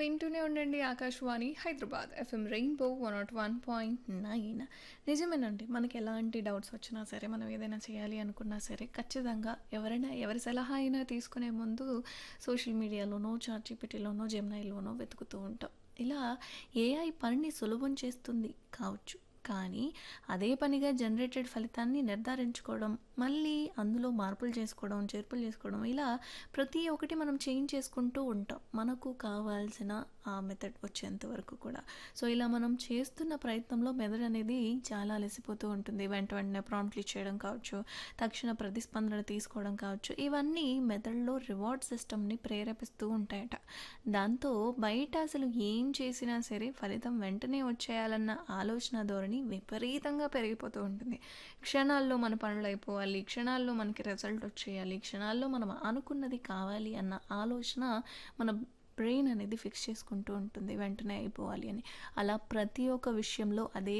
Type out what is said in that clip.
వింటూనే ఉండండి Akashvani Hyderabad FM rainbow one nought one point nine నిజమేనండి మనకి ఎలాంటి డౌట్స్ వచ్చినా సరే మనం ఏదైనా చేయాలి అనుకున్నా సరే ఖచ్చితంగా ఎవరైనా ఎవరి సలహా అయినా తీసుకునే ముందు సోషల్ మీడియాలోనో చాట్ జీపీటీలోనో జెమ్నైలోనో వెతుకుతూ ఉంటాం ఇలా ఏఐ పనిని సులభం చేస్తుంది కావచ్చు కానీ అదే పనిగా జనరేటెడ్ ఫలితాన్ని నిర్ధారించుకోవడం మళ్ళీ అందులో మార్పులు చేసుకోవడం చేర్పులు చేసుకోవడం ఇలా ప్రతి ఒక్కటి మనం చేంజ్ చేసుకుంటూ ఉంటాం మనకు కావాల్సిన ఆ మెథడ్ వచ్చేంత వరకు కూడా సో ఇలా మనం చేస్తున్న ప్రయత్నంలో మెదడు అనేది చాలా అలసిపోతూ ఉంటుంది వెంట వెంటనే ప్రాంప్ట్లు ఇచ్చేయడం కావచ్చు తక్షణ ప్రతిస్పందన తీసుకోవడం కావచ్చు ఇవన్నీ మెదడులో రివార్డ్ సిస్టమ్ని ప్రేరేపిస్తూ ఉంటాయట దాంతో బయట అసలు ఏం చేసినా సరే ఫలితం వెంటనే వచ్చేయాలన్న ఆలోచన ధోరణి విపరీతంగా పెరిగిపోతూ ఉంటుంది క్షణాల్లో మన పనులు అయిపోవాలి క్షణాల్లో మనకి రిజల్ట్ వచ్చేయాలి క్షణాల్లో మనం అనుకున్నది కావాలి అన్న ఆలోచన మన బ్రెయిన్ అనేది ఫిక్స్ చేసుకుంటూ ఉంటుంది వెంటనే అయిపోవాలి అని అలా ప్రతి ఒక్క విషయంలో అదే